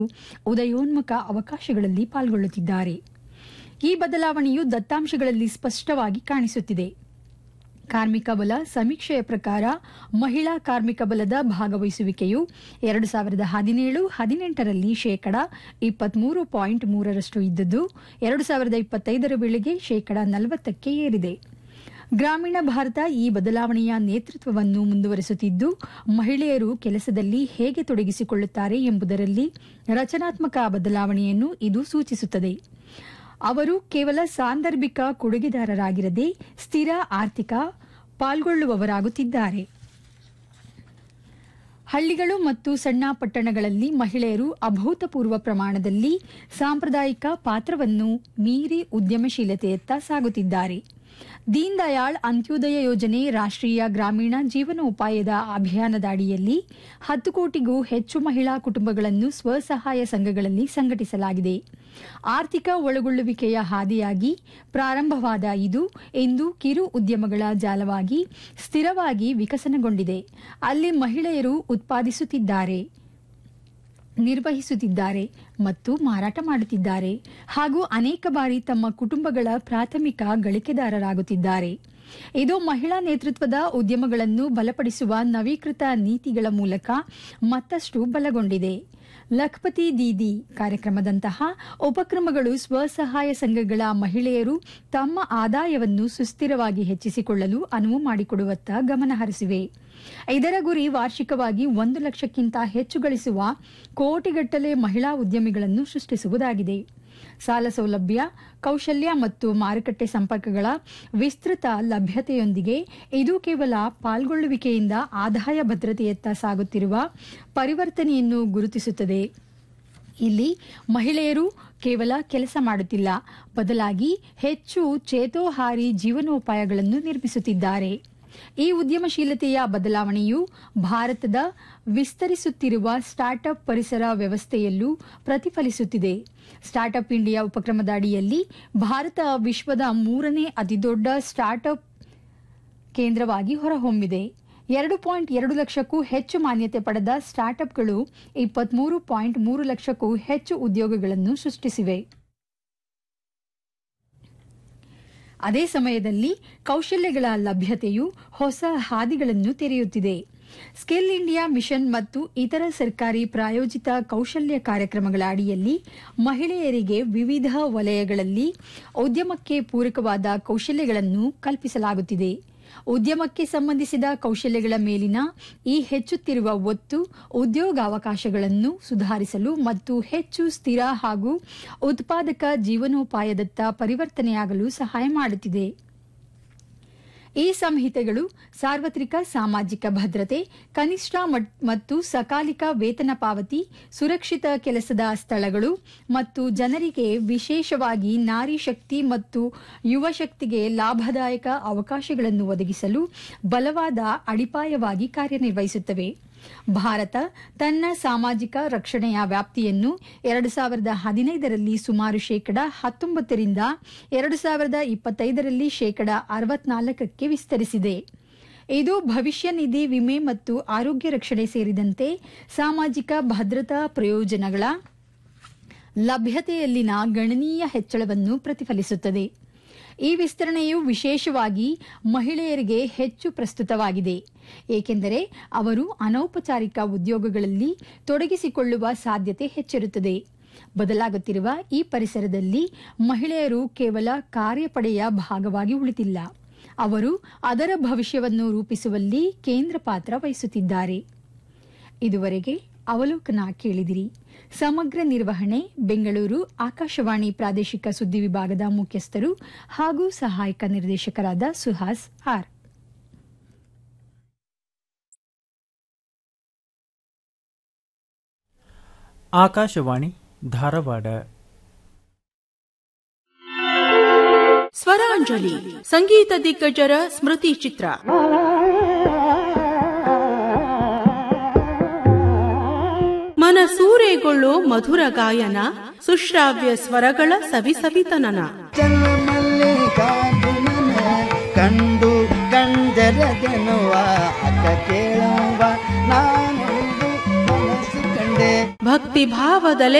ಉದಯೋನ್ಮುಖ ಅವಕಾಶಗಳಲ್ಲಿ ಪಾಲ್ಗೊಳ್ಳುತ್ತಿದ್ದಾರೆ ಈ ಬದಲಾವಣೆಯು ದತ್ತಾಂಶಗಳಲ್ಲಿ ಸ್ಪಷ್ಟವಾಗಿ ಕಾಣಿಸುತ್ತಿದೆ ಕಾರ್ಮಿಕ ಬಲ ಸಮೀಕ್ಷೆಯ ಪ್ರಕಾರ ಮಹಿಳಾ ಕಾರ್ಮಿಕ ಬಲದ ಭಾಗವಹಿಸುವಿಕೆಯು ಎರಡು ಸಾವಿರದ ಹದಿನೇಳು ಹದಿನೆಂಟರಲ್ಲಿ ಶೇಕಡ ಇಪ್ಪತ್ಮೂರು ಪಾಯಿಂಟ್ ಮೂರರಷ್ಟು ಇದ್ದದ್ದು ಎರಡು ಸಾವಿರದ ಇಪ್ಪತ್ತೈದರ ವೇಳೆಗೆ ಶೇಕಡ ನಲವತ್ತಕ್ಕೆ ಏರಿದೆ ಗ್ರಾಮೀಣ ಭಾರತ ಈ ಬದಲಾವಣೆಯ ನೇತೃತ್ವವನ್ನು ಮುಂದುವರೆಸುತ್ತಿದ್ದು ಮಹಿಳೆಯರು ಕೆಲಸದಲ್ಲಿ ಹೇಗೆ ತೊಡಗಿಸಿಕೊಳ್ಳುತ್ತಾರೆ ಎಂಬುದರಲ್ಲಿ ರಚನಾತ್ಮಕ ಬದಲಾವಣೆಯನ್ನು ಇದು ಸೂಚಿಸುತ್ತದೆ ಅವರು ಕೇವಲ ಸಾಂದರ್ಭಿಕ ಕೊಡುಗೆದಾರರಾಗಿರದೆ ಸ್ಥಿರ ಆರ್ಥಿಕ ಪಾಲ್ಗೊಳ್ಳುವವರಾಗುತ್ತಿದ್ದಾರೆ ಹಳ್ಳಿಗಳು ಮತ್ತು ಸಣ್ಣ ಪಟ್ಟಣಗಳಲ್ಲಿ ಮಹಿಳೆಯರು ಅಭೂತಪೂರ್ವ ಪ್ರಮಾಣದಲ್ಲಿ ಸಾಂಪ್ರದಾಯಿಕ ಪಾತ್ರವನ್ನು ಮೀರಿ ಉದ್ಯಮಶೀಲತೆಯತ್ತ ಸಾಗುತ್ತಿದ್ದಾರೆ ದೀನ್ ದಯಾಳ್ ಅಂತ್ಯೋದಯ ಯೋಜನೆ ರಾಷ್ಟ್ರೀಯ ಗ್ರಾಮೀಣ ಜೀವನೋಪಾಯದ ಅಭಿಯಾನದ ಅಡಿಯಲ್ಲಿ ಹತ್ತು ಕೋಟಿಗೂ ಹೆಚ್ಚು ಮಹಿಳಾ ಕುಟುಂಬಗಳನ್ನು ಸ್ವಸಹಾಯ ಸಂಘಗಳಲ್ಲಿ ಸಂಘಟಿಸಲಾಗಿದೆ ಆರ್ಥಿಕ ಒಳಗೊಳ್ಳುವಿಕೆಯ ಹಾದಿಯಾಗಿ ಪ್ರಾರಂಭವಾದ ಇದು ಇಂದು ಕಿರು ಉದ್ಯಮಗಳ ಜಾಲವಾಗಿ ಸ್ಥಿರವಾಗಿ ವಿಕಸನಗೊಂಡಿದೆ ಅಲ್ಲಿ ಮಹಿಳೆಯರು ಉತ್ಪಾದಿಸುತ್ತಿದ್ದಾರೆ ನಿರ್ವಹಿಸುತ್ತಿದ್ದಾರೆ ಮತ್ತು ಮಾರಾಟ ಮಾಡುತ್ತಿದ್ದಾರೆ ಹಾಗೂ ಅನೇಕ ಬಾರಿ ತಮ್ಮ ಕುಟುಂಬಗಳ ಪ್ರಾಥಮಿಕ ಗಳಿಕೆದಾರರಾಗುತ್ತಿದ್ದಾರೆ ಇದು ಮಹಿಳಾ ನೇತೃತ್ವದ ಉದ್ಯಮಗಳನ್ನು ಬಲಪಡಿಸುವ ನವೀಕೃತ ನೀತಿಗಳ ಮೂಲಕ ಮತ್ತಷ್ಟು ಬಲಗೊಂಡಿದೆ ಲಖಪತಿ ದೀದಿ ಕಾರ್ಯಕ್ರಮದಂತಹ ಉಪಕ್ರಮಗಳು ಸ್ವಸಹಾಯ ಸಂಘಗಳ ಮಹಿಳೆಯರು ತಮ್ಮ ಆದಾಯವನ್ನು ಸುಸ್ಥಿರವಾಗಿ ಹೆಚ್ಚಿಸಿಕೊಳ್ಳಲು ಅನುವು ಮಾಡಿಕೊಡುವತ್ತ ಗಮನಹರಿಸಿವೆ ಇದರ ಗುರಿ ವಾರ್ಷಿಕವಾಗಿ ಒಂದು ಲಕ್ಷಕ್ಕಿಂತ ಹೆಚ್ಚು ಗಳಿಸುವ ಕೋಟಿಗಟ್ಟಲೆ ಮಹಿಳಾ ಉದ್ಯಮಿಗಳನ್ನು ಸೃಷ್ಟಿಸುವುದಾಗಿದೆ ಸಾಲ ಸೌಲಭ್ಯ ಕೌಶಲ್ಯ ಮತ್ತು ಮಾರುಕಟ್ಟೆ ಸಂಪರ್ಕಗಳ ವಿಸ್ತೃತ ಲಭ್ಯತೆಯೊಂದಿಗೆ ಇದು ಕೇವಲ ಪಾಲ್ಗೊಳ್ಳುವಿಕೆಯಿಂದ ಆದಾಯ ಭದ್ರತೆಯತ್ತ ಸಾಗುತ್ತಿರುವ ಪರಿವರ್ತನೆಯನ್ನು ಗುರುತಿಸುತ್ತದೆ ಇಲ್ಲಿ ಮಹಿಳೆಯರು ಕೇವಲ ಕೆಲಸ ಮಾಡುತ್ತಿಲ್ಲ ಬದಲಾಗಿ ಹೆಚ್ಚು ಚೇತೋಹಾರಿ ಜೀವನೋಪಾಯಗಳನ್ನು ನಿರ್ಮಿಸುತ್ತಿದ್ದಾರೆ ಈ ಉದ್ಯಮಶೀಲತೆಯ ಬದಲಾವಣೆಯು ಭಾರತದ ವಿಸ್ತರಿಸುತ್ತಿರುವ ಸ್ಟಾರ್ಟ್ಅಪ್ ಪರಿಸರ ವ್ಯವಸ್ಥೆಯಲ್ಲೂ ಪ್ರತಿಫಲಿಸುತ್ತಿದೆ ಸ್ಟಾರ್ಟ್ಅಪ್ ಇಂಡಿಯಾ ಉಪಕ್ರಮದ ಅಡಿಯಲ್ಲಿ ಭಾರತ ವಿಶ್ವದ ಮೂರನೇ ಅತಿದೊಡ್ಡ ಸ್ಟಾರ್ಟ್ಅಪ್ ಕೇಂದ್ರವಾಗಿ ಹೊರಹೊಮ್ಮಿದೆ ಎರಡು ಪಾಯಿಂಟ್ ಎರಡು ಲಕ್ಷಕ್ಕೂ ಹೆಚ್ಚು ಮಾನ್ಯತೆ ಪಡೆದ ಸ್ಟಾರ್ಟ್ಅಪ್ಗಳು ಇಪ್ಪತ್ಮೂರು ಪಾಯಿಂಟ್ ಮೂರು ಲಕ್ಷಕ್ಕೂ ಹೆಚ್ಚು ಉದ್ಯೋಗಗಳನ್ನು ಸೃಷ್ಟಿಸಿವೆ ಅದೇ ಸಮಯದಲ್ಲಿ ಕೌಶಲ್ಯಗಳ ಲಭ್ಯತೆಯು ಹೊಸ ಹಾದಿಗಳನ್ನು ತೆರೆಯುತ್ತಿದೆ ಸ್ಕಿಲ್ ಇಂಡಿಯಾ ಮಿಷನ್ ಮತ್ತು ಇತರ ಸರ್ಕಾರಿ ಪ್ರಾಯೋಜಿತ ಕೌಶಲ್ಯ ಕಾರ್ಯಕ್ರಮಗಳ ಅಡಿಯಲ್ಲಿ ಮಹಿಳೆಯರಿಗೆ ವಿವಿಧ ವಲಯಗಳಲ್ಲಿ ಉದ್ಯಮಕ್ಕೆ ಪೂರಕವಾದ ಕೌಶಲ್ಯಗಳನ್ನು ಕಲ್ಪಿಸಲಾಗುತ್ತಿದೆ ಉದ್ಯಮಕ್ಕೆ ಸಂಬಂಧಿಸಿದ ಕೌಶಲ್ಯಗಳ ಮೇಲಿನ ಈ ಹೆಚ್ಚುತ್ತಿರುವ ಒತ್ತು ಉದ್ಯೋಗಾವಕಾಶಗಳನ್ನು ಸುಧಾರಿಸಲು ಮತ್ತು ಹೆಚ್ಚು ಸ್ಥಿರ ಹಾಗೂ ಉತ್ಪಾದಕ ಜೀವನೋಪಾಯದತ್ತ ಪರಿವರ್ತನೆಯಾಗಲು ಸಹಾಯ ಮಾಡುತ್ತಿದೆ ಈ ಸಂಹಿತೆಗಳು ಸಾರ್ವತ್ರಿಕ ಸಾಮಾಜಿಕ ಭದ್ರತೆ ಕನಿಷ್ಠ ಮತ್ತು ಸಕಾಲಿಕ ವೇತನ ಪಾವತಿ ಸುರಕ್ಷಿತ ಕೆಲಸದ ಸ್ಥಳಗಳು ಮತ್ತು ಜನರಿಗೆ ವಿಶೇಷವಾಗಿ ನಾರಿ ಶಕ್ತಿ ಮತ್ತು ಯುವ ಶಕ್ತಿಗೆ ಲಾಭದಾಯಕ ಅವಕಾಶಗಳನ್ನು ಒದಗಿಸಲು ಬಲವಾದ ಅಡಿಪಾಯವಾಗಿ ಕಾರ್ಯನಿರ್ವಹಿಸುತ್ತವೆ ಭಾರತ ತನ್ನ ಸಾಮಾಜಿಕ ರಕ್ಷಣೆಯ ವ್ಯಾಪ್ತಿಯನ್ನು ಎರಡು ಸಾವಿರದ ಹದಿನೈದರಲ್ಲಿ ಸುಮಾರು ಶೇಕಡ ಹತ್ತೊಂಬತ್ತರಿಂದ ಎರಡು ಸಾವಿರದ ಇಪ್ಪತ್ತೈದರಲ್ಲಿ ಶೇಕಡ ಅರವತ್ನಾಲ್ಕಕ್ಕೆ ವಿಸ್ತರಿಸಿದೆ ಇದು ಭವಿಷ್ಯ ನಿಧಿ ವಿಮೆ ಮತ್ತು ಆರೋಗ್ಯ ರಕ್ಷಣೆ ಸೇರಿದಂತೆ ಸಾಮಾಜಿಕ ಭದ್ರತಾ ಪ್ರಯೋಜನಗಳ ಲಭ್ಯತೆಯಲ್ಲಿನ ಗಣನೀಯ ಹೆಚ್ಚಳವನ್ನು ಪ್ರತಿಫಲಿಸುತ್ತದೆ ಈ ವಿಸ್ತರಣೆಯು ವಿಶೇಷವಾಗಿ ಮಹಿಳೆಯರಿಗೆ ಹೆಚ್ಚು ಪ್ರಸ್ತುತವಾಗಿದೆ ಏಕೆಂದರೆ ಅವರು ಅನೌಪಚಾರಿಕ ಉದ್ಯೋಗಗಳಲ್ಲಿ ತೊಡಗಿಸಿಕೊಳ್ಳುವ ಸಾಧ್ಯತೆ ಹೆಚ್ಚಿರುತ್ತದೆ ಬದಲಾಗುತ್ತಿರುವ ಈ ಪರಿಸರದಲ್ಲಿ ಮಹಿಳೆಯರು ಕೇವಲ ಕಾರ್ಯಪಡೆಯ ಭಾಗವಾಗಿ ಉಳಿತಿಲ್ಲ ಅವರು ಅದರ ಭವಿಷ್ಯವನ್ನು ರೂಪಿಸುವಲ್ಲಿ ಕೇಂದ್ರ ಪಾತ್ರ ವಹಿಸುತ್ತಿದ್ದಾರೆ ಇದುವರೆಗೆ ಅವಲೋಕನ ಕೇಳಿದಿರಿ ಸಮಗ್ರ ನಿರ್ವಹಣೆ ಬೆಂಗಳೂರು ಆಕಾಶವಾಣಿ ಪ್ರಾದೇಶಿಕ ಸುದ್ದಿ ವಿಭಾಗದ ಮುಖ್ಯಸ್ಥರು ಹಾಗೂ ಸಹಾಯಕ ನಿರ್ದೇಶಕರಾದ ಸುಹಾಸ್ ಆರ್ ಆಕಾಶವಾಣಿ ಧಾರವಾಡ ಸ್ವರಾಂಜಲಿ ಸಂಗೀತ ದಿಗ್ಗಜರ ಸ್ಮೃತಿ ಚಿತ್ರ ಮನಸೂರೆಗೊಳ್ಳೋ ಮಧುರ ಗಾಯನ ಸುಶ್ರಾವ್ಯ ಸ್ವರಗಳ ಸವಿಸವಿತನನ ಮಲ್ಲಿಕಾರ್ಜುನನ ಕಂಡು ಕಂಜರದೆನ್ನುವ ಅಕ್ಕ ಕೇಳುವ ನಾನೊಂದು ಕನಸು ಕಂಡೆ ಭಕ್ತಿ ಭಾವದಲೆ